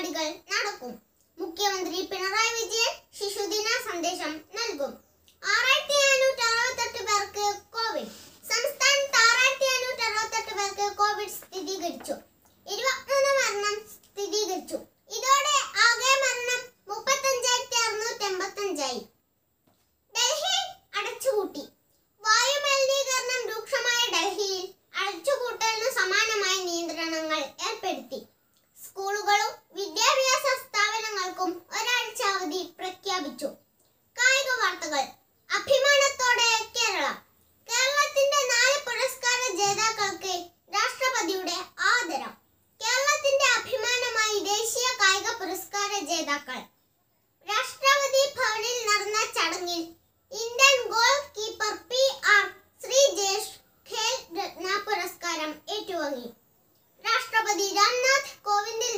പരിപാടികൾ നടക്കും മുഖ്യമന്ത്രി പിണറായി വിജയൻ ശിശുദിന സന്ദേശം നൽകും ആറായിരത്തി നാനൂറ്റി അറുപത്തെട്ട് പേർക്ക് കോവിഡ് സംസ്ഥാനത്ത് ആറായിരത്തി നാനൂറ്റി അറുപത്തെട്ട് പേർക്ക് കോവിഡ് സ്ഥിരീകരിച്ചു ഇരുപത്തിമൂന്ന് മരണം സ്ഥിരീകരിച്ചു ഇതോടെ ആകെ മരണം മുപ്പത്തഞ്ചായിരത്തി അറുന്നൂറ്റി എൺപത്തഞ്ചായി ഡൽഹി അടച്ചുപൂട്ടി വായു മലിനീകരണം രൂക്ഷമായ ഡൽഹിയിൽ അടച്ചുപൂട്ടലിനു സമാനമായ നിയന്ത്രണങ്ങൾ ഏർപ്പെടുത്തി സ്കൂളുകളും വിദ്യാഭ്യാസ സ്ഥാപനങ്ങൾക്കും ഒരാഴ്ച അവധി പ്രഖ്യാപിച്ചു കായിക വാർത്തകൾ അഭിമാനത്തോടെ കേരളം കേരളത്തിന്റെ നാല് പുരസ്കാര ജേതാക്കൾക്ക് രാഷ്ട്രപതിയുടെ ആദരം കേരളത്തിന്റെ അഭിമാനമായി ദേശീയ കായിക പുരസ്കാര ജേതാക്കൾ രാഷ്ട്രപതി ഭവനിൽ നടന്ന ചടങ്ങിൽ Indian goalkeeper P R Sreejesh Khel Ratna പുരസ്കാരം ഏറ്റുവാങ്ങി രാഷ്ട്രപതി രാംനാഥ് കോവിന്ദിൽ